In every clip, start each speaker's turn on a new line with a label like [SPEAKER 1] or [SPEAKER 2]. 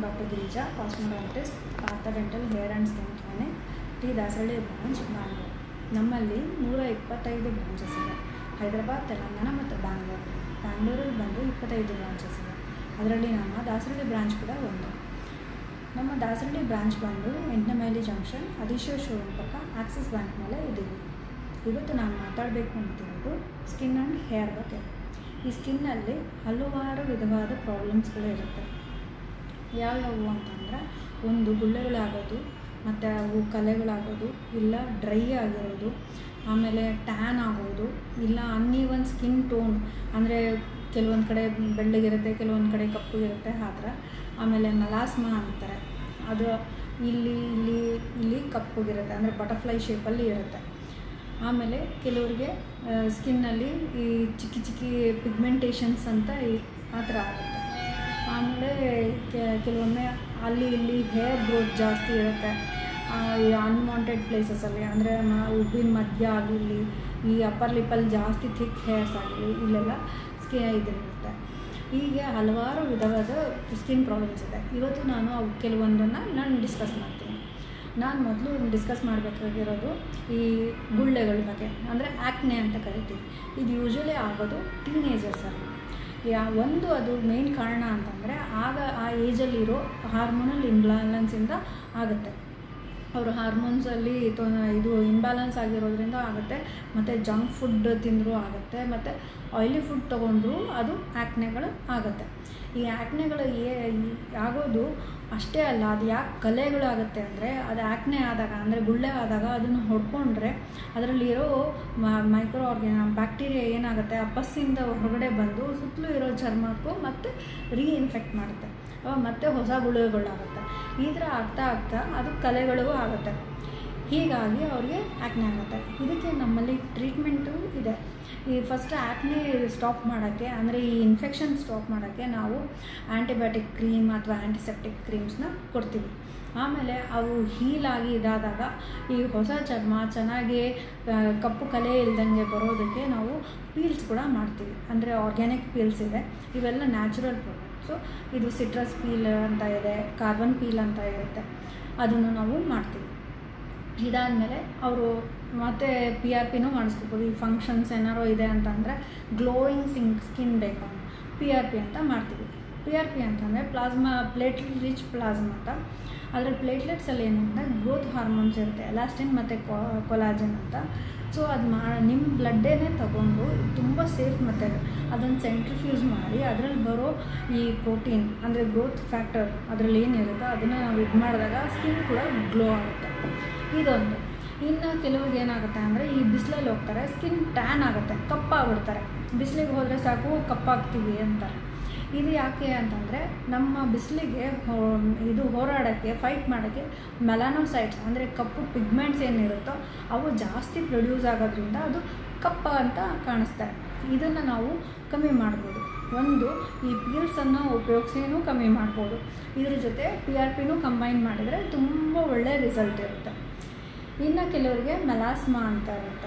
[SPEAKER 1] doctor Girija cosmodontist Partha dental hair and skin clinic T Dasarahalli branch Bangalore ನಮ್ಮಲ್ಲಿ ನೂರ ಇಪ್ಪತ್ತೈದು branches ಇದೆ ಹೈದರಾಬಾದ್ ತೆಲಂಗಾಣ ಮತ್ತು ಬ್ಯಾಂಗ್ಳೂರು ಬ್ಯಾಂಗ್ಳೂರಲ್ಲಿ ಬಂದು ಇಪ್ಪತ್ತೈದು ಬ್ರಾಂಚಸ್ ಇದೆ ಅದರಲ್ಲಿ ನಮ್ಮ ದಾಸರಳ್ಳಿ ಬ್ರಾಂಚ್ ಕೂಡ ಒಂದು ನಮ್ಮ ದಾಸರಳ್ಳಿ ಬ್ರಾಂಚ್ ಬಂದು ಎಂಟನೇ ಮೈಲಿ ಜಂಕ್ಷನ್ ಅಧೀಶ್ವರ್ ಶೋರೂಮ್ ಪಕ್ಕ ಆಕ್ಸಿಸ್ ಬ್ಯಾಂಕ್ ಮೇಲೆ ಇದ್ದೀವಿ ಇವತ್ತು ನಾನು ಮಾತಾಡಬೇಕು ಅಂತಿರೋದು ಸ್ಕಿನ್ ಆ್ಯಂಡ್ ಹೇರ್ ಬಗ್ಗೆ ಈ ಸ್ಕಿನ್ನಲ್ಲಿ ಹಲವಾರು ವಿಧವಾದ ಪ್ರಾಬ್ಲಮ್ಸ್ಗಳು ಇರುತ್ತೆ ಯಾವ್ಯಾವು ಅಂತಂದರೆ ಒಂದು ಗುಳ್ಳೆಗಳಾಗೋದು ಮತ್ತು ಅವು ಕಲೆಗಳಾಗೋದು ಇಲ್ಲ ಡ್ರೈ ಆಗಿರೋದು ಆಮೇಲೆ ಟ್ಯಾನ್ ಆಗೋದು ಇಲ್ಲ ಅನ್ನೀವನ್ ಸ್ಕಿನ್ ಟೋನ್ ಅಂದರೆ ಕೆಲವೊಂದು ಕಡೆ ಬೆಳ್ಳಗಿರುತ್ತೆ ಕೆಲವೊಂದು ಕಡೆ ಕಪ್ಪಗಿರುತ್ತೆ ಆ ಥರ ಆಮೇಲೆ ಮಲಾಸ್ಮಾ ಅಂತಾರೆ ಅದು ಇಲ್ಲಿ ಇಲ್ಲಿ ಇಲ್ಲಿ ಕಪ್ಪಗಿರುತ್ತೆ ಅಂದರೆ ಬಟರ್ಫ್ಲೈ ಶೇಪಲ್ಲಿ ಇರುತ್ತೆ ಆಮೇಲೆ ಕೆಲವರಿಗೆ ಸ್ಕಿನ್ನಲ್ಲಿ ಈ ಚಿಕ್ಕಿ ಚಿಕ್ಕಿ ಪಿಗ್ಮೆಂಟೇಷನ್ಸ್ ಅಂತ ಈ ಆ ಥರ ಆಗುತ್ತೆ ಆಮೇಲೆ ಕೆಲವೊಮ್ಮೆ ಅಲ್ಲಿ ಇಲ್ಲಿ ಹೇರ್ ಗ್ರೋತ್ ಜಾಸ್ತಿ ಇರುತ್ತೆ ಈ ಅನ್ವಾಂಟೆಡ್ ಪ್ಲೇಸಸಲ್ಲಿ ಅಂದರೆ ಮ ಉಬ್ಬಿನ ಮಧ್ಯ ಆಗಿರಲಿ ಈ ಅಪ್ಪರ್ ಲಿಪ್ಪಲ್ಲಿ ಜಾಸ್ತಿ ಥಿಕ್ ಹೇರ್ಸ್ ಆಗಲಿ ಇಲ್ಲೆಲ್ಲ ಸ್ಕಿ ಇದಿರುತ್ತೆ ಹೀಗೆ ಹಲವಾರು ವಿಧವಾದ ಸ್ಕಿನ್ ಪ್ರಾಬ್ಲಮ್ಸ್ ಇದೆ ಇವತ್ತು ನಾನು ಅವು ಕೆಲವೊಂದನ್ನು ನಾನು ಡಿಸ್ಕಸ್ ಮಾಡ್ತೀನಿ ನಾನು ಮೊದಲು ಡಿಸ್ಕಸ್ ಮಾಡಬೇಕಾಗಿರೋದು ಈ ಗುಳ್ಳೆಗಳ ಬಗ್ಗೆ ಅಂದರೆ ಆ್ಯಕ್ನೆ ಅಂತ ಕರಿತೀವಿ ಇದು ಯೂಶ್ವಲಿ ಆಗೋದು ಟೀನೇಜರ್ಸಲ್ಲಿ ಯಾ ಒಂದು ಅದು ಮೇನ್ ಕಾರಣ ಅಂತಂದರೆ ಆಗ ಆ ಏಜಲ್ಲಿರೋ ಹಾರ್ಮೋನಲ್ ಇಂಬ್ಯಾಲೆನ್ಸಿಂದ ಆಗುತ್ತೆ ಅವರು ಹಾರ್ಮೋನ್ಸಲ್ಲಿ ತೊ ಇದು ಇಂಬ್ಯಾಲೆನ್ಸ್ ಆಗಿರೋದ್ರಿಂದ ಆಗುತ್ತೆ ಮತ್ತು ಜಂಕ್ ಫುಡ್ ತಿಂದರೂ ಆಗುತ್ತೆ ಮತ್ತು ಆಯಿಲಿ ಫುಡ್ ತೊಗೊಂಡ್ರೂ ಅದು ಆ್ಯಕ್ನೆಗಳು ಆಗುತ್ತೆ ಈ ಆ್ಯಕ್ನೆಗಳು ಏ ಆಗೋದು ಅಷ್ಟೇ ಅಲ್ಲ ಅದು ಯಾಕೆ ಕಲೆಗಳಾಗುತ್ತೆ ಅಂದರೆ ಅದು ಆ್ಯಕ್ನೆ ಆದಾಗ ಅಂದರೆ ಗುಳ್ಳೆ ಆದಾಗ ಅದನ್ನು ಹೊಡ್ಕೊಂಡ್ರೆ ಅದರಲ್ಲಿರೋ ಮೈಕ್ರೋ ಆರ್ಗ್ಯಾನ ಬ್ಯಾಕ್ಟೀರಿಯಾ ಏನಾಗುತ್ತೆ ಆ ಪಸ್ಸಿಂದ ಹೊರಗಡೆ ಬಂದು ಸುತ್ತಲೂ ಇರೋ ಚರ್ಮಕ್ಕೂ ಮತ್ತೆ ರೀಇನ್ಫೆಕ್ಟ್ ಮಾಡುತ್ತೆ ಅವಾಗ ಮತ್ತೆ ಹೊಸ ಗುಳ್ಳೆಗಳಾಗುತ್ತೆ ಈ ಥರ ಆಗ್ತಾ ಆಗ್ತಾ ಅದು ಕಲೆಗಳು ಆಗುತ್ತೆ ಹೀಗಾಗಿ ಅವ್ರಿಗೆ ಆ್ಯಕ್ನೆ ಆಗುತ್ತೆ ಇದಕ್ಕೆ ನಮ್ಮಲ್ಲಿ ಟ್ರೀಟ್ಮೆಂಟು ಇದೆ ಈ ಫಸ್ಟ್ ಆ್ಯಕ್ನೆ ಸ್ಟಾಪ್ ಮಾಡೋಕ್ಕೆ ಅಂದರೆ ಈ ಇನ್ಫೆಕ್ಷನ್ ಸ್ಟಾಪ್ ಮಾಡೋಕ್ಕೆ ನಾವು ಆ್ಯಂಟಿಬಯೋಟಿಕ್ ಕ್ರೀಮ್ ಅಥವಾ ಆ್ಯಂಟಿಸೆಪ್ಟಿಕ್ ಕ್ರೀಮ್ಸ್ನ ಕೊಡ್ತೀವಿ ಆಮೇಲೆ ಅವು ಹೀಲಾಗಿ ಇದಾದಾಗ ಈ ಹೊಸ ಚರ್ಮ ಚೆನ್ನಾಗಿ ಕಪ್ಪು ಕಲೆ ಇಲ್ದಂಗೆ ಬರೋದಕ್ಕೆ ನಾವು ಪೀಲ್ಸ್ ಕೂಡ ಮಾಡ್ತೀವಿ ಅಂದರೆ ಆರ್ಗ್ಯಾನಿಕ್ ಪೀಲ್ಸ್ ಇದೆ ಇವೆಲ್ಲ ನ್ಯಾಚುರಲ್ ಪ್ರಾಡಕ್ಟ್ಸು ಇದು ಸಿಟ್ರಸ್ ಪೀಲ್ ಅಂತ ಇದೆ ಕಾರ್ಬನ್ ಪೀಲ್ ಅಂತ ಇರುತ್ತೆ ಅದನ್ನು ನಾವು ಮಾಡ್ತೀವಿ ಇದಾದಮೇಲೆ ಅವರು ಮತ್ತೆ ಪಿ ಆರ್ ಪಿನೂ ಮಾಡಿಸ್ಕೋಬೋದು ಈ ಫಂಕ್ಷನ್ಸ್ ಏನಾರೋ ಇದೆ ಅಂತಂದರೆ ಗ್ಲೋಯಿಂಗ್ ಸಿಂಗ್ ಸ್ಕಿನ್ ಬೇಕು ಪಿ ಆರ್ ಪಿ ಅಂತ ಮಾಡ್ತೀವಿ ಪಿ ಆರ್ ಪಿ ಅಂತಂದರೆ ಪ್ಲಾಸ್ಮಾ ಪ್ಲೇಟ್ ರಿಚ್ ಪ್ಲಾಸ್ಮಾ ಅಂತ ಅದರಲ್ಲಿ ಪ್ಲೇಟ್ಲೆಟ್ಸಲ್ಲಿ ಏನಂದರೆ ಗ್ರೋತ್ ಹಾರ್ಮೋನ್ಸ್ ಇರುತ್ತೆ ಎಲಾಸ್ಟಿನ್ ಮತ್ತು ಕೊಲಾಜನ್ ಅಂತ ಸೊ ಅದು ಮಾ ನಿಮ್ಮ ಬ್ಲಡ್ಡೇನೆ ತಗೊಂಡು ತುಂಬ ಸೇಫ್ ಮೆಥಡ್ ಅದನ್ನು ಸೆಂಟ್ರಿಫ್ಯೂಸ್ ಮಾಡಿ ಅದರಲ್ಲಿ ಬರೋ ಈ ಪ್ರೋಟೀನ್ ಅಂದರೆ ಗ್ರೋತ್ ಫ್ಯಾಕ್ಟರ್ ಅದರಲ್ಲಿ ಏನಿರುತ್ತೋ ಅದನ್ನು ನಾವು ಇದು ಮಾಡಿದಾಗ ಸ್ಕಿನ್ ಕೂಡ ಗ್ಲೋ ಆಗುತ್ತೆ ಇದೊಂದು ಇನ್ನು ಕೆಲವ್ರಿಗೆ ಏನಾಗುತ್ತೆ ಅಂದರೆ ಈ ಬಿಸಿಲಲ್ಲಿ ಹೋಗ್ತಾರೆ ಸ್ಕಿನ್ ಟ್ಯಾನ್ ಆಗುತ್ತೆ ಕಪ್ಪಾಗ್ಬಿಡ್ತಾರೆ ಬಿಸಿಲಿಗೆ ಹೋದರೆ ಸಾಕು ಕಪ್ಪಾಗ್ತೀವಿ ಅಂತಾರೆ ಇದು ಯಾಕೆ ಅಂತಂದರೆ ನಮ್ಮ ಬಿಸಿಲಿಗೆ ಇದು ಹೋರಾಡೋಕ್ಕೆ ಫೈಟ್ ಮಾಡೋಕ್ಕೆ ಮೆಲಾನೋಸೈಟ್ಸ್ ಅಂದರೆ ಕಪ್ಪು ಪಿಗ್ಮೆಂಟ್ಸ್ ಏನಿರುತ್ತೋ ಅವು ಜಾಸ್ತಿ ಪ್ರೊಡ್ಯೂಸ್ ಆಗೋದ್ರಿಂದ ಅದು ಕಪ್ಪ ಅಂತ ಕಾಣಿಸ್ತಾರೆ ಇದನ್ನು ನಾವು ಕಮ್ಮಿ ಮಾಡ್ಬೋದು ಒಂದು ಈ ಪೀಲ್ಸನ್ನು ಉಪಯೋಗಿಸಿನೂ ಕಮ್ಮಿ ಮಾಡ್ಬೋದು ಇದ್ರ ಜೊತೆ ಪಿ ಆರ್ ಪಿನೂ ಕಂಬೈನ್ ಮಾಡಿದರೆ ತುಂಬ ಒಳ್ಳೆಯ ರಿಸಲ್ಟ್ ಇರುತ್ತೆ ಇನ್ನು ಕೆಲವರಿಗೆ ಮೆಲಾಸ್ಮಾ ಅಂತ ಇರುತ್ತೆ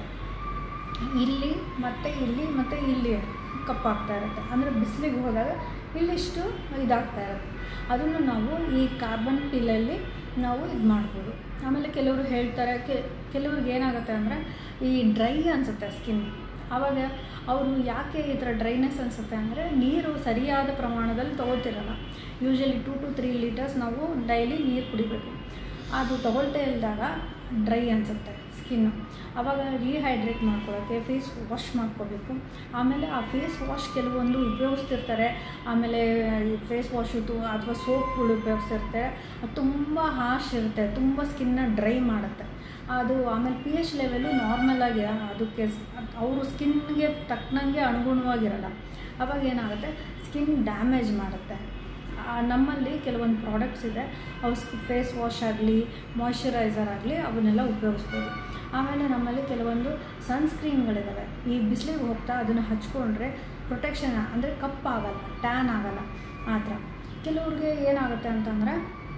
[SPEAKER 1] ಇಲ್ಲಿ ಮತ್ತು ಇಲ್ಲಿ ಮತ್ತು ಇಲ್ಲಿ ಕಪ್ಪಾಗ್ತಾ ಇರುತ್ತೆ ಅಂದರೆ ಬಿಸಿಲಿಗೆ ಹೋದಾಗ ಇಲ್ಲಿಷ್ಟು ಇದಾಗ್ತಾ ಇರುತ್ತೆ ಅದನ್ನು ನಾವು ಈ ಕಾರ್ಬನ್ ಪೀಲಲ್ಲಿ ನಾವು ಇದು ಮಾಡ್ಬೋದು ಆಮೇಲೆ ಕೆಲವರು ಹೇಳ್ತಾರೆ ಕೆ ಕೆಲವ್ರಿಗೆ ಏನಾಗುತ್ತೆ ಅಂದರೆ ಈ ಡ್ರೈ ಅನಿಸುತ್ತೆ ಸ್ಕಿನ್ ಆವಾಗ ಅವರು ಯಾಕೆ ಈ ಥರ ಡ್ರೈನೆಸ್ ಅನಿಸುತ್ತೆ ಅಂದರೆ ನೀರು ಸರಿಯಾದ ಪ್ರಮಾಣದಲ್ಲಿ ತೊಗೊಳ್ತಿರಲ್ಲ usually two to three litres ನಾವು ಡೈಲಿ ನೀರು ಕುಡಿಬೇಕು ಅದು ತೊಗೊಳ್ತಾ ಇಲ್ದಾಗ ಡ್ರೈ ಅನಿಸುತ್ತೆ ಸ್ಕಿನ್ನು ಆವಾಗ ರೀಹೈಡ್ರೇಟ್ ಮಾಡ್ಕೊಳ್ಳೋಕ್ಕೆ ಫೇಸ್ ವಾಶ್ ಮಾಡ್ಕೋಬೇಕು ಆಮೇಲೆ ಆ ಫೇಸ್ ವಾಶ್ ಕೆಲವೊಂದು ಉಪಯೋಗಿಸ್ತಿರ್ತಾರೆ ಆಮೇಲೆ ಫೇಸ್ ವಾಶು ಅಥವಾ ಸೋಪ್ಗಳು ಉಪಯೋಗಿಸ್ತಿರ್ತಾರೆ ಅದು ತುಂಬ ಹಾಶ್ ಇರುತ್ತೆ ತುಂಬ ಸ್ಕಿನ್ನ ಡ್ರೈ ಮಾಡುತ್ತೆ ಅದು ಆಮೇಲೆ ಪಿ ಎಚ್ ಲೆವೆಲು ನಾರ್ಮಲಾಗಿ ಅದಕ್ಕೆ ಅವರು ಸ್ಕಿನ್ಗೆ ತಕ್ಕನಂಗೆ ಅನುಗುಣವಾಗಿರಲ್ಲ ಅವಾಗ ಏನಾಗುತ್ತೆ ಸ್ಕಿನ್ ಡ್ಯಾಮೇಜ್ ಮಾಡುತ್ತೆ ನಮ್ಮಲ್ಲಿ ಕೆಲವೊಂದು ಪ್ರಾಡಕ್ಟ್ಸ್ ಇದೆ ಅವು ಫೇಸ್ ವಾಶ್ ಆಗಲಿ ಮಾಯ್ಶ್ಚರೈಸರ್ ಆಗಲಿ ಅವನ್ನೆಲ್ಲ ಉಪಯೋಗಿಸ್ಬೋದು ಆಮೇಲೆ ನಮ್ಮಲ್ಲಿ ಕೆಲವೊಂದು ಸನ್ಸ್ಕ್ರೀನ್ಗಳಿದ್ದಾವೆ ಈ ಬಿಸಿಲಿಗೆ ಹೋಗ್ತಾ ಅದನ್ನು ಹಚ್ಕೊಂಡ್ರೆ ಪ್ರೊಟೆಕ್ಷನ್ ಅಂದರೆ ಕಪ್ಪಾಗಲ್ಲ ಟ್ಯಾನ್ ಆಗಲ್ಲ ಆ ಥರ ಕೆಲವ್ರಿಗೆ ಏನಾಗುತ್ತೆ ಅಂತಂದರೆ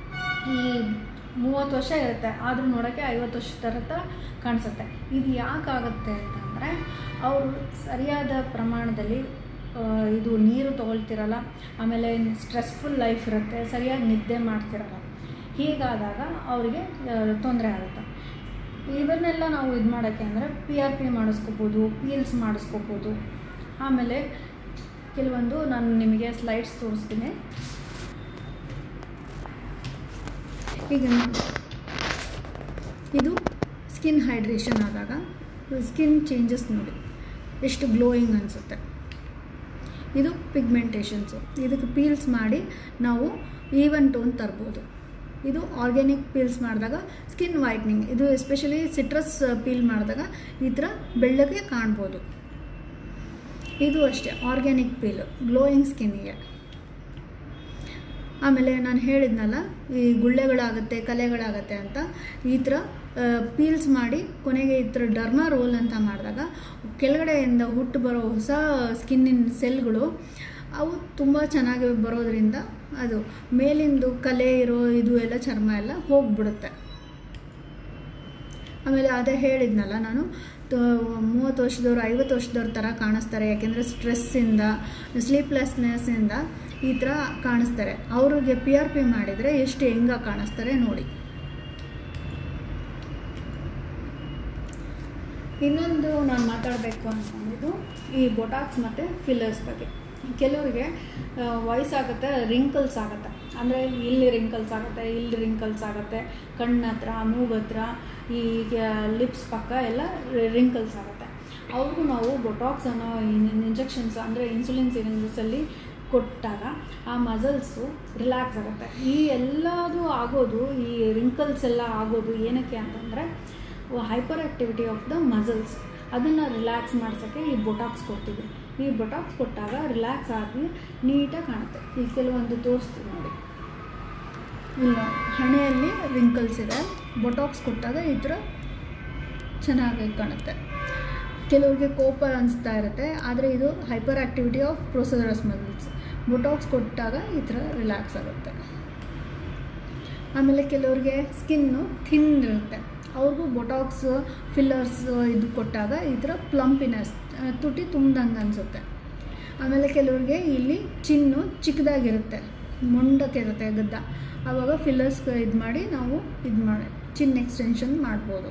[SPEAKER 1] ಈ ಮೂವತ್ತು ವರ್ಷ ಇರುತ್ತೆ ಆದರೂ ನೋಡೋಕ್ಕೆ ಐವತ್ತು ವರ್ಷ ಥರ ಕಾಣಿಸುತ್ತೆ ಇದು ಯಾಕಾಗುತ್ತೆ ಅಂತಂದರೆ ಅವರು ಸರಿಯಾದ ಪ್ರಮಾಣದಲ್ಲಿ ಆ, ಇದು ನೀರು ತೊಗೊಳ್ತಿರಲ್ಲ ಆಮೇಲೆ ಸ್ಟ್ರೆಸ್ಫುಲ್ ಲೈಫ್ ಇರುತ್ತೆ ಸರಿಯಾಗಿ ನಿದ್ದೆ ಮಾಡ್ತಿರಲ್ಲ ಹೀಗಾದಾಗ ಅವರಿಗೆ ತೊಂದರೆ ಆಗುತ್ತೆ ಇವನ್ನೆಲ್ಲ ನಾವು ಇದು ಮಾಡೋಕ್ಕೆ ಅಂದರೆ ಪಿ ಆರ್ ಪಿ ಮಾಡಿಸ್ಕೋಬೋದು ಪೀಲ್ಸ್ ಮಾಡಿಸ್ಕೋಬೋದು ಆಮೇಲೆ ಕೆಲವೊಂದು ನಾನು ನಿಮಗೆ ಸ್ಲೈಡ್ಸ್ ತೋರಿಸ್ತೀನಿ ಈಗ ಇದು ಸ್ಕಿನ್ ಹೈಡ್ರೇಷನ್ ಆದಾಗ ಸ್ಕಿನ್ ಚೇಂಜಸ್ ನೋಡಿ ಎಷ್ಟು ಗ್ಲೋಯಿಂಗ್ ಅನಿಸುತ್ತೆ ಇದು ಪಿಗ್ಮೆಂಟೇಷನ್ಸು ಇದಕ್ಕೆ ಪೀಲ್ಸ್ ಮಾಡಿ ನಾವು ಈವನ್ ಟೋನ್ ತರ್ಬೋದು ಇದು ಆರ್ಗ್ಯಾನಿಕ್ ಪೀಲ್ಸ್ ಮಾಡಿದಾಗ ಸ್ಕಿನ್ ವೈಟ್ನಿಂಗ್ ಇದು ಎಸ್ಪೆಷಲಿ ಸಿಟ್ರಸ್ ಪೀಲ್ ಮಾಡಿದಾಗ ಈ ಥರ ಬೆಳ್ಳಗೆ ಕಾಣ್ಬೋದು ಇದು ಅಷ್ಟೇ ಆರ್ಗ್ಯಾನಿಕ್ ಪೀಲ್ ಗ್ಲೋಯಿಂಗ್ ಸ್ಕಿನ್ನಿಗೆ ಆಮೇಲೆ ನಾನು ಹೇಳಿದ್ನಲ್ಲ ಈ ಗುಳ್ಳೆಗಳಾಗುತ್ತೆ ಕಲೆಗಳಾಗುತ್ತೆ ಅಂತ ಈ ಥರ ಪೀಲ್ಸ್ ಮಾಡಿ ಕೊನೆಗೆ ಈ ಥರ ಡರ್ಮಾ ರೋಲ್ ಅಂತ ಮಾಡಿದಾಗ ಕೆಳಗಡೆಯಿಂದ ಹುಟ್ಟು ಬರೋ ಹೊಸ ಸ್ಕಿನ್ನಿನ ಸೆಲ್ಗಳು ಅವು ತುಂಬ ಚೆನ್ನಾಗಿ ಬರೋದ್ರಿಂದ ಅದು ಮೇಲಿಂದು ಕಲೆ ಇರೋ ಇದು ಎಲ್ಲ ಚರ್ಮ ಎಲ್ಲ ಹೋಗ್ಬಿಡುತ್ತೆ ಆಮೇಲೆ ಅದೇ ಹೇಳಿದ್ನಲ್ಲ ನಾನು ತ- ಮೂವತ್ತು ವರ್ಷದವ್ರು ಐವತ್ತು ವರ್ಷದವ್ರ ಥರ ಕಾಣಿಸ್ತಾರೆ ಯಾಕೆಂದರೆ ಸ್ಟ್ರೆಸ್ಸಿಂದ ಸ್ಲೀಪ್ಲೆಸ್ನೆಸ್ಸಿಂದ ಈ ಥರ ಕಾಣಿಸ್ತಾರೆ ಅವ್ರಿಗೆ ಪಿ ಆರ್ ಪಿ ಮಾಡಿದರೆ ಎಷ್ಟು ಹೆಂಗ ಕಾಣಿಸ್ತಾರೆ ನೋಡಿ ಇನ್ನೊಂದು ನಾನು ಮಾತಾಡಬೇಕು ಅಂದ್ಕೊಂಡಿದ್ದು ಈ ಬೊಟಾಕ್ಸ್ ಮತ್ತು ಫಿಲ್ಲರ್ಸ್ ಬಗ್ಗೆ ಕೆಲವರಿಗೆ ಆ, ವಯಸ್ಸಾಗುತ್ತೆ ರಿಂಕಲ್ಸ್ ಆಗುತ್ತೆ ಅಂದರೆ ಇಲ್ಲಿ ರಿಂಕಲ್ಸ್ ಆಗುತ್ತೆ ಇಲ್ಲಿ ರಿಂಕಲ್ಸ್ ಆಗುತ್ತೆ ಕಣ್ಣ ಹತ್ರ ಮೂಗು ಹತ್ರ ಈ ಲಿಪ್ಸ್ ಪಕ್ಕ ಎಲ್ಲ ರಿಂಕಲ್ಸ್ ಆಗುತ್ತೆ ಅವ್ರಿಗೂ ನಾವು ಬೊಟಾಕ್ಸ್ ಅನ್ನೋ ಇಂಜೆಕ್ಷನ್ಸ್ ಅಂದರೆ ಇನ್ಸುಲಿನ್ ಸಿರಿಂಜಸಲ್ಲಿ ಕೊಟ್ಟಾಗ ಆ ಮಸಲ್ಸು ರಿಲ್ಯಾಕ್ಸ್ ಆಗುತ್ತೆ ಈ ಎಲ್ಲದು ಆಗೋದು ಈ ರಿಂಕಲ್ಸ್ ಎಲ್ಲ ಆಗೋದು ಏನಕ್ಕೆ ಅಂತಂದರೆ hyper activity of the muscles ಅದನ್ನು ರಿಲ್ಯಾಕ್ಸ್ ಮಾಡ್ಸೋಕ್ಕೆ ಈ ಬೊಟಾಕ್ಸ್ ಕೊಡ್ತೀವಿ ಈ ಬೊಟಾಕ್ಸ್ ಕೊಟ್ಟಾಗ ರಿಲ್ಯಾಕ್ಸ್ ಆಗಿ ನೀಟಾಗಿ ಕಾಣುತ್ತೆ ಈ ಕೆಲವೊಂದು ತೋರಿಸ್ತೀವಿ ನೋಡಿ ಇಲ್ಲ ಹಣೆಯಲ್ಲಿ ರಿಂಕಲ್ಸ್ ಇದೆ ಬೊಟಾಕ್ಸ್ ಕೊಟ್ಟಾಗ ಈ ಥರ ಚೆನ್ನಾಗಿ ಕಾಣುತ್ತೆ ಕೆಲವ್ರಿಗೆ ಕೋಪ ಅನಿಸ್ತಾ ಇರುತ್ತೆ ಆದರೆ ಇದು hyper activity of processors muscles botox ಕೊಟ್ಟಾಗ ಈ ಥರ ರಿಲ್ಯಾಕ್ಸ್ ಆಗುತ್ತೆ ಆಮೇಲೆ ಕೆಲವ್ರಿಗೆ ಸ್ಕಿನ್ನು ಥಿನ್ ಇರುತ್ತೆ ಅವ್ರಿಗೂ ಬೊಟಾಕ್ಸ್ ಫಿಲ್ಲರ್ಸ್ ಇದು ಕೊಟ್ಟಾಗ ಈ ಥರ ಪ್ಲಂಪಿನೆಸ್ ತುಟಿ ತುಂಬ್ದಂಗೆ ಅನಿಸುತ್ತೆ ಆಮೇಲೆ ಕೆಲವ್ರಿಗೆ ಇಲ್ಲಿ ಚಿನ್ನು ಚಿಕ್ಕದಾಗಿರುತ್ತೆ ಮೊಂಡಕ್ಕಿರುತ್ತೆ ಗದ್ದ ಆವಾಗ ಫಿಲ್ಲರ್ಸ್ ಇದು ಮಾಡಿ ನಾವು ಇದು ಮಾಡಿ ಚಿನ್ ಎಕ್ಸ್ಟೆನ್ಷನ್ ಮಾಡ್ಬೋದು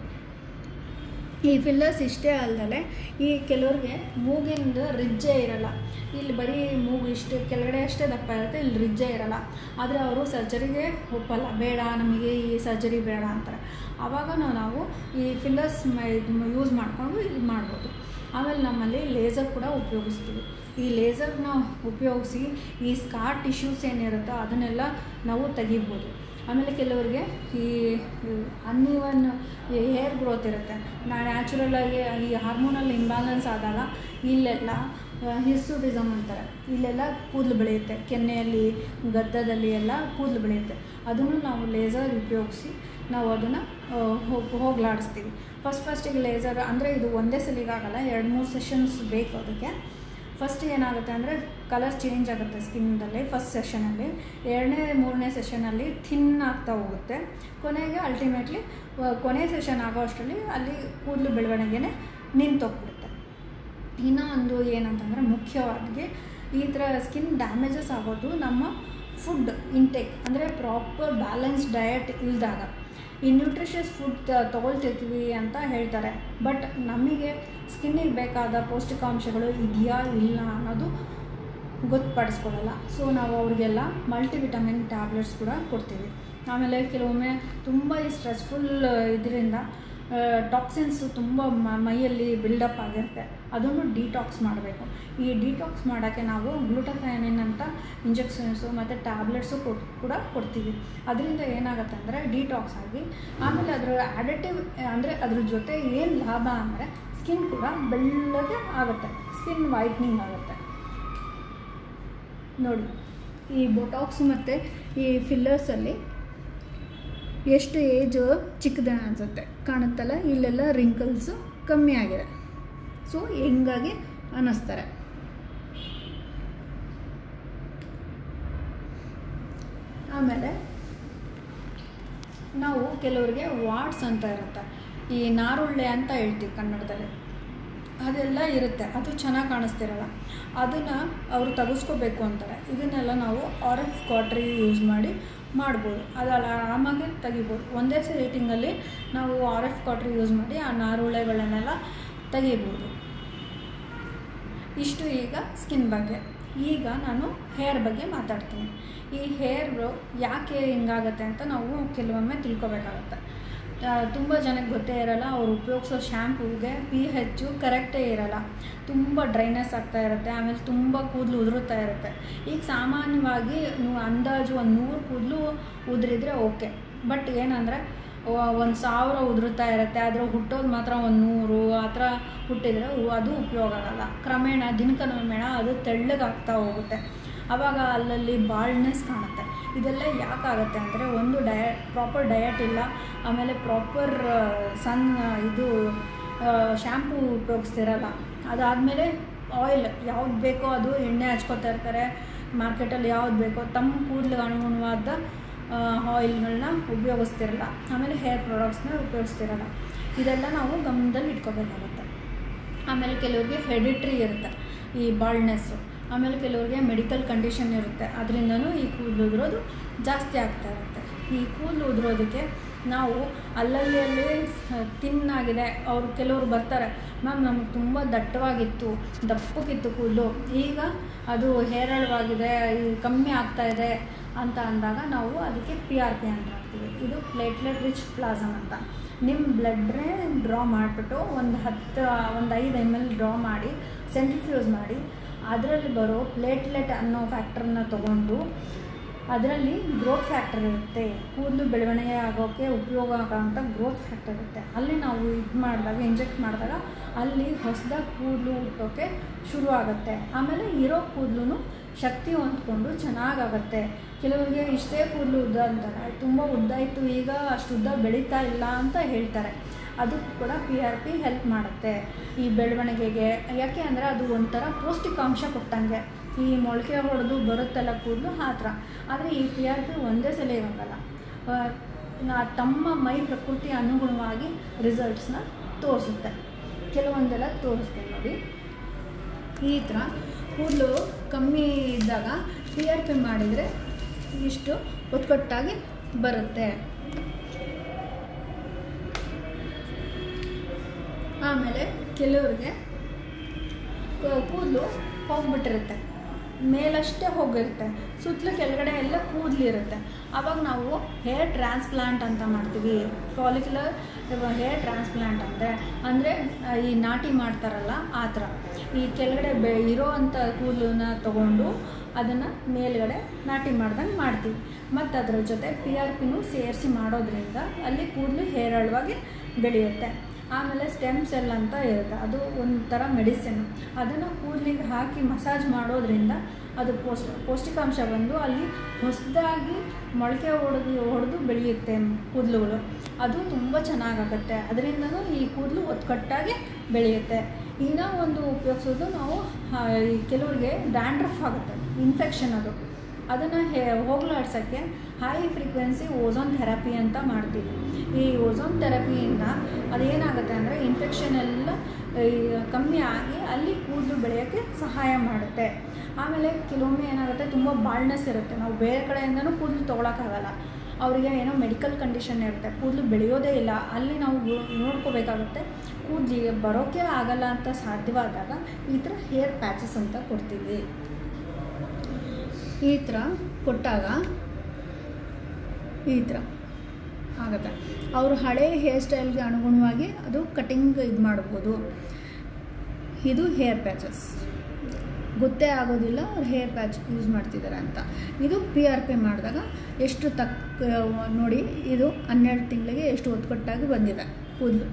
[SPEAKER 1] ಈ ಫಿಲ್ಲರ್ಸ್ ಇಷ್ಟೇ ಅಲ್ಲದೆ ಈ ಕೆಲವ್ರಿಗೆ ಮೂಗಿಂದ ರಿಜ್ಜೆ ಇರಲ್ಲ ಇಲ್ಲಿ ಬರೀ ಮೂಗು ಇಷ್ಟು ಕೆಳಗಡೆ ಅಷ್ಟೇ ದಪ್ಪ ಇರುತ್ತೆ ಇಲ್ಲಿ ರಿಜ್ಜೆ ಇರಲ್ಲ ಆದರೆ ಅವರು ಸರ್ಜರಿಗೆ ಒಪ್ಪಲ್ಲ ಬೇಡ ನಮಗೆ ಈ ಸರ್ಜರಿ ಬೇಡ ಅಂತಾರೆ ಆವಾಗ ನಾವು ಈ ಫಿಲ್ಲರ್ಸ್ ಯೂಸ್ ಮಾಡಿಕೊಂಡು ಇದು ಮಾಡ್ಬೋದು ಆಮೇಲೆ ನಮ್ಮಲ್ಲಿ ಲೇಸರ್ ಕೂಡ ಉಪಯೋಗಿಸ್ತೀವಿ ಈ ಲೇಸರ್ನ ಉಪಯೋಗಿಸಿ ಈ ಸ್ಕಾರ್ ಟಿಶ್ಯೂಸ್ ಏನಿರುತ್ತೋ ಅದನ್ನೆಲ್ಲ ನಾವು ತೆಗಿಬೋದು ಆಮೇಲೆ ಕೆಲವರಿಗೆ ಈ ಅನ್ಇವನ್ ಹೇರ್ ಗ್ರೋತ್ ಇರುತ್ತೆ ನಾ ನ್ಯಾಚುರಲಾಗಿ ಈ ಹಾರ್ಮೋನಲ್ ಇಂಬ್ಯಾಲೆನ್ಸ್ ಆದಾಗ ಇಲ್ಲೆಲ್ಲ ಹಿಸ್ಸುಟಿಸಮ್ ಅಂತಾರೆ ಇಲ್ಲೆಲ್ಲ ಕೂದಲು ಬೆಳೆಯುತ್ತೆ ಕೆನ್ನೆಯಲ್ಲಿ ಗದ್ದದಲ್ಲಿ ಎಲ್ಲ ಕೂದಲು ಬೆಳೆಯುತ್ತೆ ಅದನ್ನು ನಾವು ಲೇಸರ್ ಉಪಯೋಗಿಸಿ ನಾವು ಅದನ್ನು ಹೋಗಿ ಹೋಗ್ಲಾಡಿಸ್ತೀವಿ ಫಸ್ಟ್ ಫಸ್ಟಿಗೆ ಲೇಸರ್ ಅಂದರೆ ಇದು ಒಂದೇ ಸಲಿಗಾಗಲ್ಲ ಎರಡು ಮೂರು ಸೆಷನ್ಸ್ ಬೇಕು ಅದಕ್ಕೆ ಫಸ್ಟ್ ಏನಾಗುತ್ತೆ ಅಂದರೆ ಕಲರ್ ಚೇಂಜ್ ಆಗುತ್ತೆ ಸ್ಕಿನ್ನಲ್ಲಿ ಫಸ್ಟ್ ಸೆಷನಲ್ಲಿ ಎರಡನೇ ಮೂರನೇ ಸೆಷನಲ್ಲಿ ಥಿನ್ ಆಗ್ತಾ ಹೋಗುತ್ತೆ ಕೊನೆಗೆ ಅಲ್ಟಿಮೇಟ್ಲಿ ಕೊನೆ ಸೆಷನ್ ಆಗೋ ಅಷ್ಟರಲ್ಲಿ ಅಲ್ಲಿ ಕೂದಲು ಬೆಳವಣಿಗೆನೇ ನಿಂತೋಗ್ಬಿಡುತ್ತೆ ಇನ್ನೂ ಒಂದು ಏನಂತಂದರೆ ಮುಖ್ಯವಾಗಿ ಈ ಥರ ಸ್ಕಿನ್ ಡ್ಯಾಮೇಜಸ್ ಆಗೋದು ನಮ್ಮ ಫುಡ್ ಇಂಟೇಕ್ ಅಂದರೆ ಪ್ರಾಪರ್ ಬ್ಯಾಲೆನ್ಸ್ ಡಯಟ್ ಇಲ್ದಾಗ ಈ ನ್ಯೂಟ್ರಿಷಿಯಸ್ ಫುಡ್ ತೊಗೊಳ್ತಿರ್ತೀವಿ ಅಂತ ಹೇಳ್ತಾರೆ ಬಟ್ ನಮಗೆ ಸ್ಕಿನ್ನಿಗೆ ಬೇಕಾದ ಪೌಷ್ಟಿಕಾಂಶಗಳು ಇದೆಯಾ ಇಲ್ಲ ಅನ್ನೋದು ಗೊತ್ತುಪಡಿಸ್ಕೊಳ್ಳಲ್ಲ ಸೊ ನಾವು ಅವ್ರಿಗೆಲ್ಲ ಮಲ್ಟಿವಿಟಮಿನ್ ಟ್ಯಾಬ್ಲೆಟ್ಸ್ ಕೂಡ ಕೊಡ್ತೀವಿ ಆಮೇಲೆ ಕೆಲವೊಮ್ಮೆ ತುಂಬ ಈ ಸ್ಟ್ರೆಸ್ಫುಲ್ ಇದರಿಂದ ಟಾಕ್ಸಿನ್ಸ್ ತುಂಬ ಮ- ಮೈಯಲ್ಲಿ ಬಿಲ್ಡಪ್ ಆಗಿರುತ್ತೆ ಅದನ್ನು ಡಿಟಾಕ್ಸ್ ಮಾಡಬೇಕು ಈ ಡಿಟಾಕ್ಸ್ ಮಾಡೋಕ್ಕೆ ನಾವು ಗ್ಲೂಟಥಯಾನಿನ್ ಅಂತ ಇಂಜೆಕ್ಷನ್ಸು ಮತ್ತು ಟ್ಯಾಬ್ಲೆಟ್ಸು ಕೊಟ್ ಕೂಡ ಕೊಡ್ತೀವಿ ಅದರಿಂದ ಏನಾಗುತ್ತೆ ಅಂದರೆ ಡಿಟಾಕ್ಸ್ ಆಗಿ ಆಮೇಲೆ ಅದರ ಅಡಿಟಿವ್ ಅಂದರೆ ಅದ್ರ ಜೊತೆ ಏನು ಲಾಭ ಅಂದರೆ ಸ್ಕಿನ್ ಕೂಡ ಬೆಳ್ಳಗೆ ಆಗುತ್ತೆ ಸ್ಕಿನ್ ವೈಟ್ನಿಂಗ್ ಆಗುತ್ತೆ ನೋಡಿ ಈ ಬೊಟಾಕ್ಸ್ ಮತ್ತು ಈ ಫಿಲ್ಲರ್ಸಲ್ಲಿ ಎಷ್ಟು ಏಜ್ ಚಿಕ್ಕದ ಅನಿಸುತ್ತೆ ಕಾಣುತ್ತಲ್ಲ ಇಲ್ಲೆಲ್ಲ ರಿಂಕಲ್ಸು ಕಮ್ಮಿ ಆಗಿದೆ ಸೊ ಹೆಂಗಾಗಿ ಅನ್ನಿಸ್ತಾರೆ ಆಮೇಲೆ ನಾವು ಕೆಲವರಿಗೆ ವಾರ್ಡ್ಸ್ ಅಂತ ಇರುತ್ತೆ ಈ ನಾರುಳ್ಳೆ ಅಂತ ಹೇಳ್ತೀವಿ ಕನ್ನಡದಲ್ಲಿ ಅದೆಲ್ಲ ಇರುತ್ತೆ ಅದು ಚೆನ್ನಾಗಿ ಕಾಣಿಸ್ತಿರಲ್ಲ ಅದನ್ನು ಅವರು ತೆಗೆಸ್ಕೋಬೇಕು ಅಂತಾರೆ ಇದನ್ನೆಲ್ಲ ನಾವು ಆರ್ ಎಫ್ ಕ್ವಾಟ್ರಿ ಯೂಸ್ ಮಾಡಿ ಮಾಡ್ಬೋದು ಅದು ಆರಾಮಾಗಿ ತೆಗಿಬೋದು ಒಂದೇ ಸೀಟಿಂಗಲ್ಲಿ ನಾವು ಆರ್ ಎಫ್ ಕ್ವಾಟ್ರಿ ಯೂಸ್ ಮಾಡಿ ಆ ನಾರುಳೆಗಳನ್ನೆಲ್ಲ ತೆಗಿಬೋದು ಇಷ್ಟು ಈಗ ಸ್ಕಿನ್ ಬಗ್ಗೆ ಈಗ ನಾನು ಹೇರ್ ಬಗ್ಗೆ ಮಾತಾಡ್ತೀನಿ ಈ ಹೇರು ಯಾಕೆ ಹಿಂಗಾಗತ್ತೆ ಅಂತ ನಾವು ಕೆಲವೊಮ್ಮೆ ತಿಳ್ಕೊಬೇಕಾಗತ್ತೆ ತುಂಬ ಜನಕ್ಕೆ ಗೊತ್ತೇ ಇರಲ್ಲ ಅವ್ರು ಉಪಯೋಗಿಸೋ ಶ್ಯಾಂಪೂಗೆ ಪಿ ಹೆಚ್ಚು ಕರೆಕ್ಟೇ ಇರಲ್ಲ ತುಂಬ ಡ್ರೈನೆಸ್ ಆಗ್ತಾ ಇರುತ್ತೆ ಆಮೇಲೆ ತುಂಬ ಕೂದಲು ಉದುರುತ್ತಾ ಇರುತ್ತೆ ಈಗ ಸಾಮಾನ್ಯವಾಗಿ ನೀವು ಅಂದಾಜು ಒಂದು ನೂರು ಕೂದಲು ಉದುರಿದ್ರೆ ಓಕೆ ಬಟ್ ಏನಂದರೆ ಒಂದು ಸಾವಿರ ಉದುರುತ್ತಾ ಇರುತ್ತೆ ಆದರೆ ಹುಟ್ಟೋದು ಮಾತ್ರ ಒಂದು ನೂರು ಆ ಥರ ಹುಟ್ಟಿದರೆ ಅದು ಉಪಯೋಗ ಆಗಲ್ಲ ಕ್ರಮೇಣ ದಿನಕ್ರಮೇಣ ಅದು ತೆಳ್ಳಗಾಗ್ತಾ ಹೋಗುತ್ತೆ ಆವಾಗ ಅಲ್ಲಲ್ಲಿ ಬಾಲ್ಡ್ನೆಸ್ ಕಾಣುತ್ತೆ ಇದೆಲ್ಲ ಯಾಕಾಗತ್ತೆ ಅಂದರೆ ಒಂದು ಡಯ ಪ್ರಾಪರ್ ಡಯಟ್ ಇಲ್ಲ ಆಮೇಲೆ ಪ್ರಾಪರ್ ಸನ್ ಇದು ಶ್ಯಾಂಪೂ ಉಪಯೋಗಿಸ್ತಿರಲ್ಲ ಅದಾದಮೇಲೆ ಆಯಿಲ್ ಯಾವ್ದು ಬೇಕೋ ಅದು ಎಣ್ಣೆ ಹಚ್ಕೋತಾ ಇರ್ತಾರೆ ಮಾರ್ಕೆಟಲ್ಲಿ ಯಾವ್ದು ಬೇಕೋ ತಮ್ಮ ಕೂದಲಿಗೆ ಅನುಗುಣವಾದ ಆಯಿಲ್ಗಳನ್ನ ಉಪಯೋಗಿಸ್ತಿರಲ್ಲ ಆಮೇಲೆ ಹೇರ್ ಪ್ರಾಡಕ್ಟ್ಸ್ನ ಉಪಯೋಗಿಸ್ತಿರಲ್ಲ ಇದೆಲ್ಲ ನಾವು ಗಮನದಲ್ಲಿ ಇಟ್ಕೋಬೇಕಾಗುತ್ತೆ ಆಮೇಲೆ ಕೆಲವ್ರಿಗೆ ಹೆಡಿಟ್ರಿ ಇರುತ್ತೆ ಈ ಬಾಲ್ಡ್ನೆಸ್ಸು ಆಮೇಲೆ ಕೆಲವ್ರಿಗೆ ಮೆಡಿಕಲ್ ಕಂಡೀಷನ್ ಇರುತ್ತೆ ಅದರಿಂದನೂ ಈ ಕೂದಲು ಉದುರೋದು ಜಾಸ್ತಿ ಆಗ್ತಾ ಇರುತ್ತೆ ಈ ಕೂದಲು ಉದುರೋದಕ್ಕೆ ನಾವು ಅಲ್ಲಲ್ಲಿ ಅಲ್ಲಿ ತಿನ್ನಾಗಿದೆ ಅವರು ಕೆಲವರು ಬರ್ತಾರೆ ಮ್ಯಾಮ್ ನಮಗೆ ತುಂಬ ದಟ್ಟವಾಗಿತ್ತು ದಪ್ಪಕ್ಕಿತ್ತು ಕೂದಲು ಈಗ ಅದು ಹೇರಳವಾಗಿದೆ ಈ ಕಮ್ಮಿ ಆಗ್ತಾ ಇದೆ ಅಂತ ಅಂದಾಗ ನಾವು ಅದಕ್ಕೆ ಪಿ ಆರ್ ಪಿ ಅಂತ ಹಾಕ್ತೀವಿ ಇದು ಪ್ಲೇಟ್ಲೆಟ್ ರಿಚ್ ಪ್ಲಾಸಮ್ ಅಂತ ನಿಮ್ಮ ಬ್ಲಡ್ನೇ ಡ್ರಾ ಮಾಡಿಬಿಟ್ಟು ಒಂದು ಹತ್ತು ಒಂದು ಐದು ಎಮ್ ಎಲ್ ಡ್ರಾ ಮಾಡಿ ಸೆಂಟ್ರಿಫ್ಯೂಸ್ ಮಾಡಿ ಅದರಲ್ಲಿ ಬರೋ ಪ್ಲೇಟ್ಲೆಟ್ ಅನ್ನೋ ಫ್ಯಾಕ್ಟ್ರನ್ನ ತೊಗೊಂಡು ಅದರಲ್ಲಿ ಗ್ರೋತ್ ಫ್ಯಾಕ್ಟರ್ ಇರುತ್ತೆ ಕೂದಲು ಬೆಳವಣಿಗೆ ಆಗೋಕ್ಕೆ ಉಪಯೋಗ ಆಗೋಂಥ ಗ್ರೋತ್ ಫ್ಯಾಕ್ಟರ್ ಇರುತ್ತೆ ಅಲ್ಲಿ ನಾವು ಇದು ಮಾಡಿದಾಗ ಇಂಜೆಕ್ಟ್ ಮಾಡಿದಾಗ ಅಲ್ಲಿ ಹೊಸದಾಗಿ ಕೂದಲು ಹುಟ್ಟೋಕ್ಕೆ ಶುರು ಆಗುತ್ತೆ ಆಮೇಲೆ ಇರೋ ಕೂದಲು ಶಕ್ತಿ ಹೊಂದ್ಕೊಂಡು ಚೆನ್ನಾಗಾಗತ್ತೆ ಕೆಲವರಿಗೆ ಇಷ್ಟೇ ಕೂದಲು ಉದ್ದ ಅಂತಾರೆ ತುಂಬ ಉದ್ದ ಇತ್ತು ಈಗ ಅಷ್ಟು ಉದ್ದ ಬೆಳೀತಾ ಇಲ್ಲ ಅಂತ ಹೇಳ್ತಾರೆ ಅದಕ್ಕೂ ಕೂಡ ಪಿ ಆರ್ ಪಿ ಹೆಲ್ಪ್ ಮಾಡುತ್ತೆ ಈ ಬೆಳವಣಿಗೆಗೆ ಯಾಕೆ ಅಂದರೆ ಅದು ಒಂಥರ ಪೌಷ್ಟಿಕಾಂಶ ಕೊಟ್ಟಂಗೆ ಈ ಮೊಳಕೆ ಹೊಡೆದು ಬರುತ್ತಲ್ಲ ಕೂದಲು ಆ ಥರ ಆದರೆ ಈ ಪಿ ಆರ್ ಪಿ ಒಂದೇ ಸಲ ಇರೋಂಗಲ್ಲ ನಾ ತಮ್ಮ ಮೈ ಪ್ರಕೃತಿ ಅನುಗುಣವಾಗಿ ರಿಸಲ್ಟ್ಸ್ನ ತೋರಿಸುತ್ತೆ ಕೆಲವೊಂದೆಲ್ಲ ತೋರಿಸ್ತೀನಿ ನೋಡಿ ಈ ಥರ ಕೂದಲು ಕಮ್ಮಿ ಇದ್ದಾಗ ಪಿ ಆರ್ ಪಿ ಮಾಡಿದರೆ ಇಷ್ಟು ಒತ್ತೊಟ್ಟಾಗಿ ಬರುತ್ತೆ ಆಮೇಲೆ ಕೆಲವ್ರಿಗೆ ಕೂದಲು ಹೋಗ್ಬಿಟ್ಟಿರುತ್ತೆ ಮೇಲಷ್ಟೇ ಹೋಗಿರುತ್ತೆ ಸುತ್ತಲೂ ಕೆಳಗಡೆ ಎಲ್ಲ ಕೂದಲಿರುತ್ತೆ ಆವಾಗ ನಾವು ಹೇರ್ ಟ್ರಾನ್ಸ್ಪ್ಲಾಂಟ್ ಅಂತ ಮಾಡ್ತೀವಿ ಫಾಲಿಕ್ಯುಲರ್ ಹೇರ್ ಟ್ರಾನ್ಸ್ಪ್ಲಾಂಟ್ ಅಂದರೆ ಅಂದರೆ ಈ ನಾಟಿ ಮಾಡ್ತಾರಲ್ಲ ಆ ಥರ ಈ ಕೆಳಗಡೆ ಬೆ ಇರೋ ಅಂಥ ಕೂದಲನ್ನ ತಗೊಂಡು ಅದನ್ನು ಮೇಲ್ಗಡೆ ನಾಟಿ ಮಾಡ್ದಂಗೆ ಮಾಡ್ತೀವಿ ಮತ್ತು ಅದರ ಜೊತೆ ಪಿ ಆರ್ ಪಿನೂ ಸೇರಿಸಿ ಮಾಡೋದ್ರಿಂದ ಅಲ್ಲಿ ಕೂದಲು ಹೇರಳವಾಗಿ ಬೆಳೆಯುತ್ತೆ ಆಮೇಲೆ ಸ್ಟೆಮ್ ಸೆಲ್ ಅಂತ ಇರುತ್ತೆ ಅದು ಒಂಥರ ಮೆಡಿಸಿನ್ ಅದನ್ನು ಕೂದಲಿಗೆ ಹಾಕಿ ಮಸಾಜ್ ಮಾಡೋದ್ರಿಂದ ಅದು ಪೌಷ್ಟಿ ಪೌಷ್ಟಿಕಾಂಶ ಬಂದು ಅಲ್ಲಿ ಹೊಸದಾಗಿ ಮೊಳಕೆ ಹೊಡೆದು ಹೊಡೆದು ಬೆಳೆಯುತ್ತೆ ಕೂದಲುಗಳು ಅದು ತುಂಬ ಚೆನ್ನಾಗಾಗುತ್ತೆ ಅದರಿಂದನೂ ಈ ಕೂದಲು ಒತ್ತುಕಟ್ಟಾಗಿ ಬೆಳೆಯುತ್ತೆ ಇನ್ನೂ ಒಂದು ಉಪಯೋಗಿಸೋದು ನಾವು ಈ ಕೆಲವರಿಗೆ ಡ್ಯಾಂಡ್ರಫ್ ಆಗುತ್ತೆ ಇನ್ಫೆಕ್ಷನ್ ಅದು ಅದನ್ನು ಹೇ ಹೋಗ್ಲಾಡ್ಸೋಕ್ಕೆ ಹೈ ಫ್ರೀಕ್ವೆನ್ಸಿ ಓಝೋನ್ ಥೆರಪಿ ಅಂತ ಮಾಡ್ತೀವಿ ಈ ಓಝೋನ್ ಥೆರಪಿಯಿಂದ ಅದೇನಾಗುತ್ತೆ ಅಂದರೆ ಇನ್ಫೆಕ್ಷನ್ ಎಲ್ಲ ಕಮ್ಮಿ ಆಗಿ ಅಲ್ಲಿ ಕೂದಲು ಬೆಳೆಯೋಕ್ಕೆ ಸಹಾಯ ಮಾಡುತ್ತೆ ಆಮೇಲೆ ಕೆಲವೊಮ್ಮೆ ಏನಾಗುತ್ತೆ ತುಂಬ ಬಾಳ್ನೆಸ್ ಇರುತ್ತೆ ನಾವು ಬೇರೆ ಕಡೆಯಿಂದನೂ ಕೂದಲು ತೊಗೊಳಕ್ಕಾಗಲ್ಲ ಅವರಿಗೆ ಏನೋ ಮೆಡಿಕಲ್ ಕಂಡೀಷನ್ ಇರುತ್ತೆ ಕೂದಲು ಬೆಳೆಯೋದೇ ಇಲ್ಲ ಅಲ್ಲಿ ನಾವು ನೋಡ್ಕೋಬೇಕಾಗುತ್ತೆ ಕೂದಲಿಗೆ ಬರೋಕ್ಕೆ ಆಗಲ್ಲ ಅಂತ ಸಾಧ್ಯವಾದಾಗ ಈ ಥರ ಹೇರ್ ಪ್ಯಾಚಸ್ ಅಂತ ಕೊಡ್ತೀವಿ ಈ ಥರ ಕೊಟ್ಟಾಗ ಈ ಥರ ಆಗುತ್ತೆ ಅವರು ಹಳೆ ಹೇರ್ ಸ್ಟೈಲ್ಗೆ ಅನುಗುಣವಾಗಿ ಅದು ಕಟಿಂಗ್ ಇದು ಮಾಡ್ಬೋದು ಇದು ಹೇರ್ ಪ್ಯಾಚಸ್ ಗೊತ್ತೇ ಆಗೋದಿಲ್ಲ ಅವ್ರು ಹೇರ್ ಪ್ಯಾಚ್ ಯೂಸ್ ಮಾಡ್ತಿದ್ದಾರೆ ಅಂತ ಇದು ಪಿ ಆರ್ ಪಿ ಮಾಡಿದಾಗ ಎಷ್ಟು ತಕ್ಕ ನೋಡಿ ಇದು ಹನ್ನೆರಡು ತಿಂಗಳಿಗೆ ಎಷ್ಟು ಒತ್ತುಕೊಟ್ಟಾಗಿ ಬಂದಿದೆ ಕೂದಲು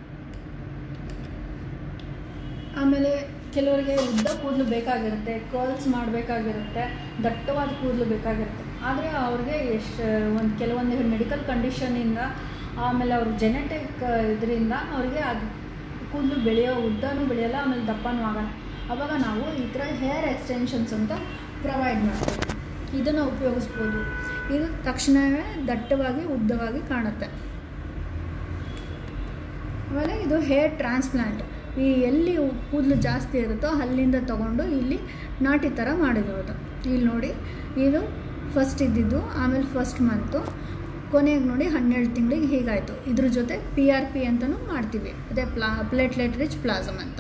[SPEAKER 1] ಆಮೇಲೆ ಕೆಲವರಿಗೆ ಉದ್ದ ಕೂದಲು ಬೇಕಾಗಿರುತ್ತೆ ಕರ್ಲ್ಸ್ ಮಾಡಬೇಕಾಗಿರುತ್ತೆ ದಟ್ಟವಾದ ಕೂದಲು ಬೇಕಾಗಿರುತ್ತೆ ಆದರೆ ಅವ್ರಿಗೆ ಎಷ್ಟು ಒಂದು ಕೆಲವೊಂದು ಮೆಡಿಕಲ್ ಕಂಡೀಷನಿಂದ ಆಮೇಲೆ ಅವ್ರ ಜೆನೆಟಿಕ್ ಇದರಿಂದ ಅವ್ರಿಗೆ ಅದು ಕೂದಲು ಬೆಳೆಯೋ ಉದ್ದನೂ ಬೆಳೆಯಲ್ಲ ಆಮೇಲೆ ದಪ್ಪನೂ ಆಗಲ್ಲ ಆವಾಗ ನಾವು ಈ ಥರ ಹೇರ್ ಎಕ್ಸ್ಟೆನ್ಷನ್ಸ್ ಅಂತ ಪ್ರೊವೈಡ್ ಮಾಡ್ತೀವಿ ಇದನ್ನು ಉಪಯೋಗಿಸ್ಬೋದು ಇದು ತಕ್ಷಣವೇ ದಟ್ಟವಾಗಿ ಉದ್ದವಾಗಿ ಕಾಣುತ್ತೆ ಆಮೇಲೆ ಇದು ಹೇರ್ ಟ್ರಾನ್ಸ್ಪ್ಲಾಂಟ್
[SPEAKER 2] ಈ ಎಲ್ಲಿ ಕೂದಲು ಜಾಸ್ತಿ ಇರುತ್ತೋ ಅಲ್ಲಿಂದ ತಗೊಂಡು ಇಲ್ಲಿ ನಾಟಿ ಥರ ಮಾಡಿರೋದು ಇಲ್ಲಿ ನೋಡಿ ಇದು ಫಸ್ಟ್ ಇದ್ದಿದ್ದು ಆಮೇಲೆ ಫಸ್ಟ್ ಮಂತು ಕೊನೆಗೆ ನೋಡಿ ಹನ್ನೆರಡು ತಿಂಗಳಿಗೆ ಹೀಗಾಯಿತು ಇದ್ರ ಜೊತೆ ಪಿ ಆರ್ ಪಿ ಅಂತಲೂ ಮಾಡ್ತೀವಿ ಅದೇ ಪ್ಲಾ ಪ್ಲೇಟ್ಲೆಟ್ ರಿಚ್ ಪ್ಲಾಸಮ್ ಅಂತ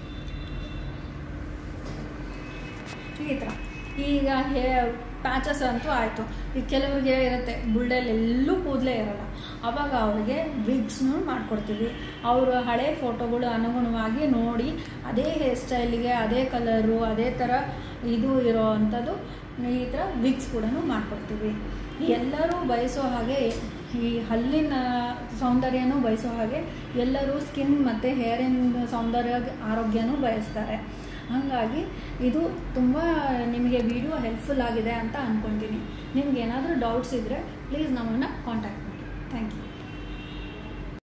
[SPEAKER 1] ಈ ಥರ ಈಗ ಹೇ ಪ್ಯಾಚಸ್ ಅಂತೂ ಆಯಿತು ಈಗ ಕೆಲವರಿಗೆ ಇರುತ್ತೆ ಬುಲ್ಡಲ್ಲಿ ಎಲ್ಲೂ ಕೂದಲೇ ಇರಲ್ಲ ಆವಾಗ ಅವರಿಗೆ ವಿಗ್ಸ್ನು ಮಾಡಿಕೊಡ್ತೀವಿ ಅವರು ಹಳೆ ಫೋಟೋಗಳು ಅನುಗುಣವಾಗಿ ನೋಡಿ ಅದೇ ಹೇರ್ ಸ್ಟೈಲಿಗೆ ಅದೇ ಕಲರು ಅದೇ ಥರ ಇದು ಇರೋ ಅಂಥದ್ದು ಈ ಥರ ವಿಗ್ಸ್ ಕೂಡ ಮಾಡಿಕೊಡ್ತೀವಿ ಎಲ್ಲರೂ ಬಯಸೋ ಹಾಗೆ ಈ ಹಲ್ಲಿನ ಸೌಂದರ್ಯನೂ ಬಯಸೋ ಹಾಗೆ ಎಲ್ಲರೂ ಸ್ಕಿನ್ ಮತ್ತು ಹೇರಿನ ಸೌಂದರ್ಯ ಆರೋಗ್ಯನೂ ಬಯಸ್ತಾರೆ ಹಾಗಾಗಿ ಇದು ತುಂಬ ನಿಮಗೆ ವಿಡಿಯೋ ಹೆಲ್ಪ್ಫುಲ್ ಆಗಿದೆ ಅಂತ ಅಂದ್ಕೊತೀನಿ ನಿಮ್ಗೆ ಏನಾದರೂ ಡೌಟ್ಸ್ ಇದ್ದರೆ ಪ್ಲೀಸ್ ನಮ್ಮನ್ನು ಕಾಂಟ್ಯಾಕ್ಟ್ ಮಾಡಿ ಥ್ಯಾಂಕ್ ಯು